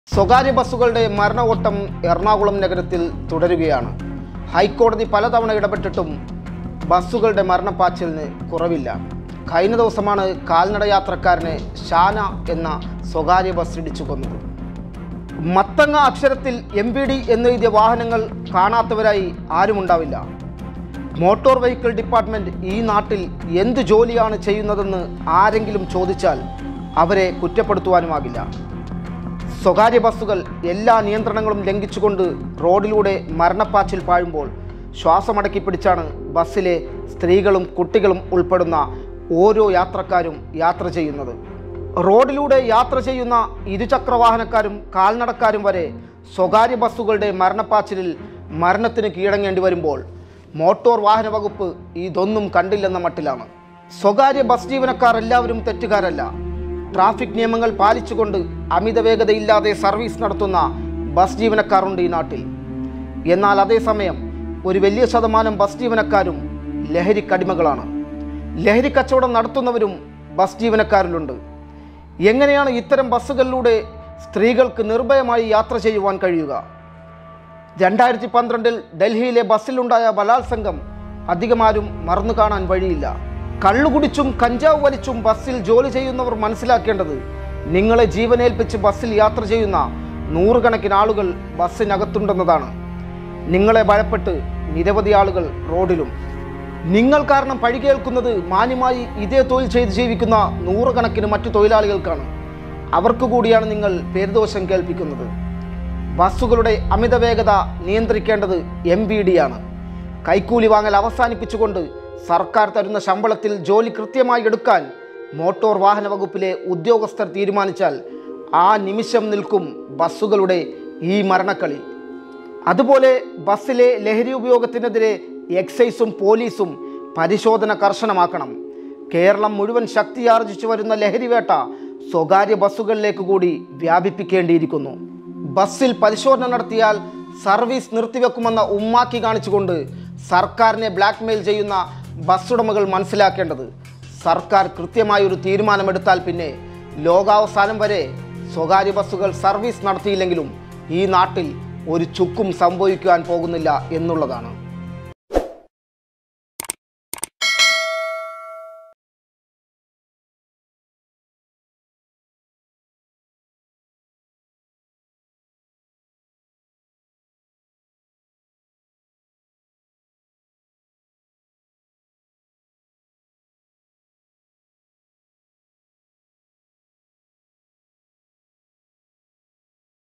സ്വകാര്യ ബസ്സുകളുടെ മരണ ഓട്ടം എറണാകുളം നഗരത്തിൽ തുടരുകയാണ് ഹൈക്കോടതി പലതവണ ഇടപെട്ടിട്ടും ബസ്സുകളുടെ മരണപ്പാച്ചിലിന് കുറവില്ല കഴിഞ്ഞ ദിവസമാണ് കാൽനട യാത്രക്കാരനെ ഷാന എന്ന സ്വകാര്യ ബസ് ഇടിച്ചു കൊന്നത് മത്തങ്ങ അക്ഷരത്തിൽ എം പി ഡി എന്നെഴുതിയ വാഹനങ്ങൾ കാണാത്തവരായി ആരുമുണ്ടാവില്ല മോട്ടോർ വെഹിക്കിൾ ഡിപ്പാർട്ട്മെന്റ് ഈ നാട്ടിൽ എന്ത് ജോലിയാണ് ചെയ്യുന്നതെന്ന് ആരെങ്കിലും ചോദിച്ചാൽ അവരെ കുറ്റപ്പെടുത്തുവാനുമാകില്ല സ്വകാര്യ ബസ്സുകൾ എല്ലാ നിയന്ത്രണങ്ങളും ലംഘിച്ചുകൊണ്ട് റോഡിലൂടെ മരണപ്പാച്ചിൽ പാഴുമ്പോൾ ശ്വാസമടക്കി പിടിച്ചാണ് ബസ്സിലെ സ്ത്രീകളും കുട്ടികളും ഉൾപ്പെടുന്ന ഓരോ യാത്രക്കാരും യാത്ര ചെയ്യുന്നത് റോഡിലൂടെ യാത്ര ചെയ്യുന്ന ഇരുചക്രവാഹനക്കാരും കാൽനടക്കാരും വരെ സ്വകാര്യ ബസ്സുകളുടെ മരണപ്പാച്ചിലിൽ മരണത്തിന് കീഴടങ്ങേണ്ടി വരുമ്പോൾ മോട്ടോർ വാഹന വകുപ്പ് ഇതൊന്നും കണ്ടില്ലെന്ന മട്ടിലാണ് സ്വകാര്യ ബസ് ജീവനക്കാർ എല്ലാവരും തെറ്റുകാരല്ല ട്രാഫിക് നിയമങ്ങൾ പാലിച്ചുകൊണ്ട് അമിത വേഗതയില്ലാതെ സർവീസ് നടത്തുന്ന ബസ് ജീവനക്കാരുണ്ട് ഈ നാട്ടിൽ എന്നാൽ അതേസമയം ഒരു വലിയ ശതമാനം ബസ് ജീവനക്കാരും ലഹരിക്കടിമകളാണ് ലഹരി കച്ചവടം നടത്തുന്നവരും ബസ് ജീവനക്കാരിലുണ്ട് എങ്ങനെയാണ് ഇത്തരം ബസ്സുകളിലൂടെ സ്ത്രീകൾക്ക് നിർഭയമായി യാത്ര ചെയ്യുവാൻ കഴിയുക രണ്ടായിരത്തി പന്ത്രണ്ടിൽ ഡൽഹിയിലെ ബസ്സിലുണ്ടായ ബലാത്സംഗം അധികമാരും മറന്നു കാണാൻ വഴിയില്ല കള്ളുകുടിച്ചും കഞ്ചാവ് വലിച്ചും ബസ്സിൽ ജോലി ചെയ്യുന്നവർ മനസ്സിലാക്കേണ്ടത് നിങ്ങളെ ജീവനേൽപ്പിച്ച് ബസ്സിൽ യാത്ര ചെയ്യുന്ന നൂറുകണക്കിന് ആളുകൾ ബസ്സിനകത്തുണ്ടെന്നതാണ് നിങ്ങളെ ഭയപ്പെട്ട് നിരവധി ആളുകൾ റോഡിലും നിങ്ങൾ കാരണം പഴികേൽക്കുന്നത് മാന്യമായി ഇതേ തൊഴിൽ ചെയ്ത് ജീവിക്കുന്ന നൂറുകണക്കിന് മറ്റു തൊഴിലാളികൾക്കാണ് അവർക്ക് കൂടിയാണ് നിങ്ങൾ പേരുദോഷം കേൾപ്പിക്കുന്നത് ബസ്സുകളുടെ അമിത വേഗത നിയന്ത്രിക്കേണ്ടത് എം ബി ഡി ആണ് കൈക്കൂലി വാങ്ങൽ അവസാനിപ്പിച്ചുകൊണ്ട് സർക്കാർ തരുന്ന ശമ്പളത്തിൽ ജോലി കൃത്യമായി എടുക്കാൻ മോട്ടോർ വാഹന വകുപ്പിലെ ഉദ്യോഗസ്ഥർ തീരുമാനിച്ചാൽ ആ നിമിഷം നിൽക്കും ബസ്സുകളുടെ ഈ മരണക്കളി അതുപോലെ ബസ്സിലെ ലഹരി ഉപയോഗത്തിനെതിരെ എക്സൈസും പോലീസും പരിശോധന കർശനമാക്കണം കേരളം മുഴുവൻ ശക്തിയാർജിച്ചു വരുന്ന ലഹരിവേട്ട സ്വകാര്യ ബസ്സുകളിലേക്ക് കൂടി വ്യാപിപ്പിക്കേണ്ടിയിരിക്കുന്നു ബസ്സിൽ പരിശോധന നടത്തിയാൽ സർവീസ് നിർത്തിവെക്കുമെന്ന ഉമ്മാക്കി കാണിച്ചുകൊണ്ട് സർക്കാരിനെ ബ്ലാക്ക്മെയിൽ ചെയ്യുന്ന ബസ് ഉടമകൾ മനസ്സിലാക്കേണ്ടത് സർക്കാർ കൃത്യമായ ഒരു തീരുമാനമെടുത്താൽ പിന്നെ ലോകാവസാനം വരെ സ്വകാര്യ ബസ്സുകൾ സർവീസ് നടത്തിയില്ലെങ്കിലും ഈ നാട്ടിൽ ഒരു ചുക്കും സംഭവിക്കുവാൻ പോകുന്നില്ല എന്നുള്ളതാണ്